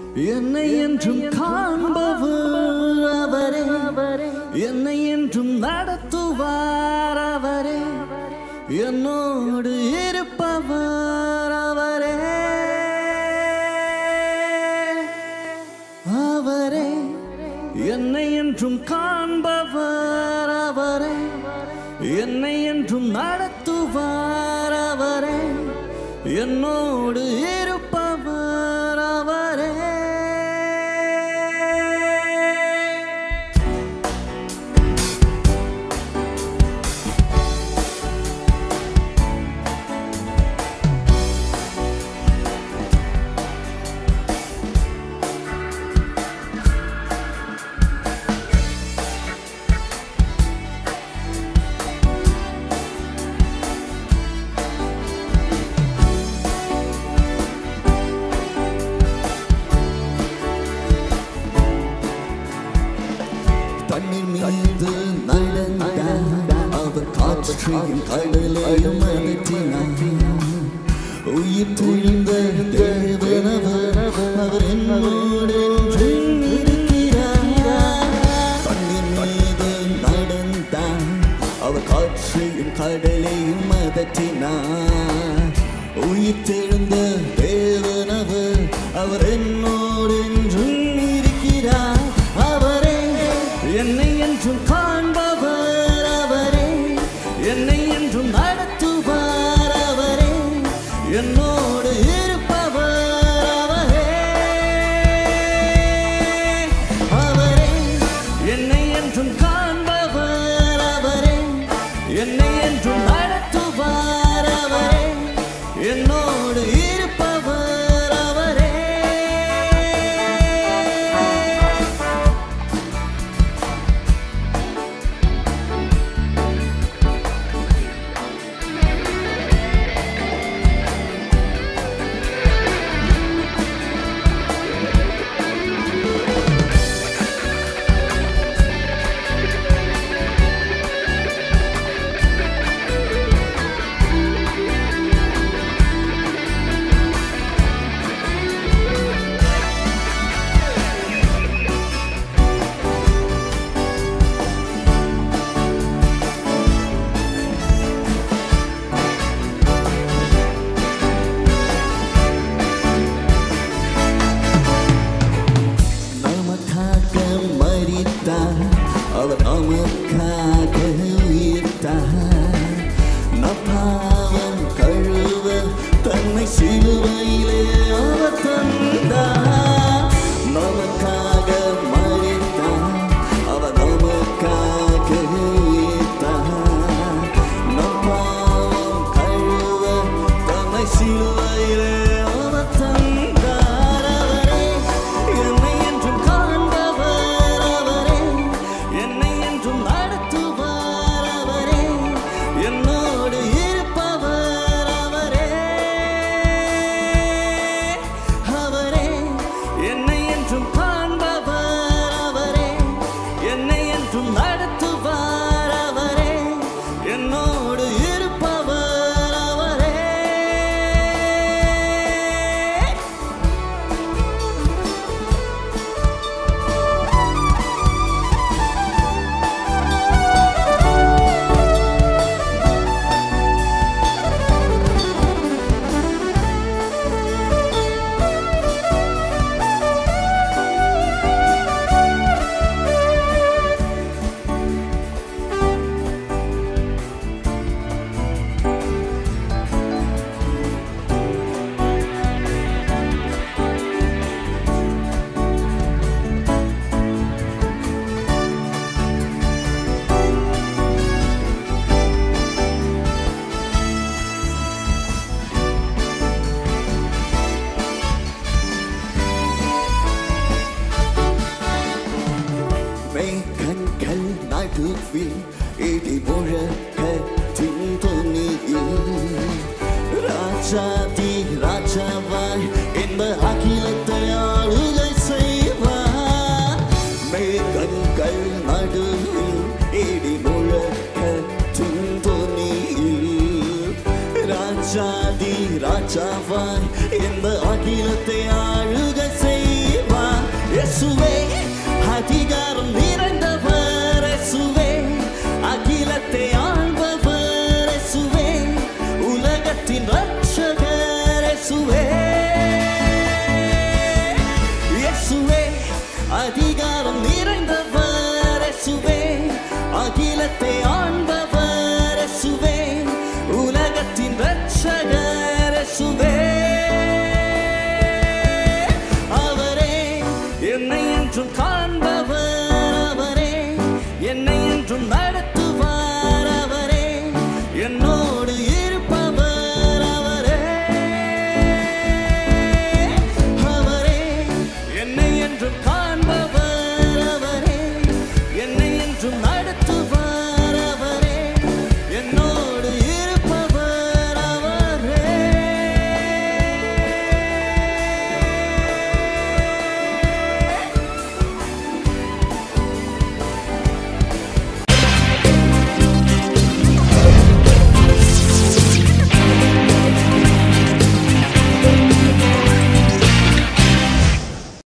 என்னை என்றும் காண்பவர் அவரே என்னை என்றும் நடத்துவார் அவரே என்னோடு இருப்பவர் அவரே அவரே என்னை என்றும் காண்பவர் அவரே என்னை என்றும் நடத்துவார் அவரே என்னோடு இருப்பவர் அவரே தண்ணீர் மீது நடந்தார் அவர் காற்றையும் கடலையும் அகற்றினார் உயிர் துணிந்த தேவனவர் அவர் என்னோடு என்றும் இருக்கிறார் தண்ணீர் மீது நடந்தார் அவர் காற்றையும் கடலையும் அகற்றினார் உயிர் தெழுந்த தேவனவர் அவர் என்னோடு என்றும் இருக்கிறார் அவரே என்னை என்றும் காண்பவர் அவரே என்னை என்றும் நடத்துவார் அவரே என்னோடு இருப்பவர் அவரே அவரே என்னை என்றும் காண்பவர் அவரே என்னை என்றும் நடத்துவார் அவரே என்னோடு இருப்பவர் அவரே நமக்காக மரித்தார் அவர் நமக்காக உயிர்த்தார் நம் பாவம் கழுவ தன்னை சிலுவையிலே அவர் தந்தார் நமக்காக மரித்தார் அவர் நமக்காக உயிர்த்தார் நம் பாவம் கழுவ தன்னை சிலுவையிலே அவர் தந்தார் அவரே என்னை என்றும் காண்பவர் அவரே என்னை என்றும் நடத்துவார் அவரே என்னோடு இருப்பவர் அவரே அவரே என்னை என்றும் காண்பவர் அவரே என்னை என்றும் நடத்துவார் அவரே என்னோடு இருப்பவர் அவரே மேகங்கள் நடுவில் இடி முழக்கத்தின் துணியில் ராஜாதி ராஜாவாய் இந்த அகிலத்தை ஆளுகை செய்வார் மேகங்கள் நடுவில் இடி முழக்கத்தின் துணியில் ராஜாதி ராஜாவாய் இந்த அகிலத்தை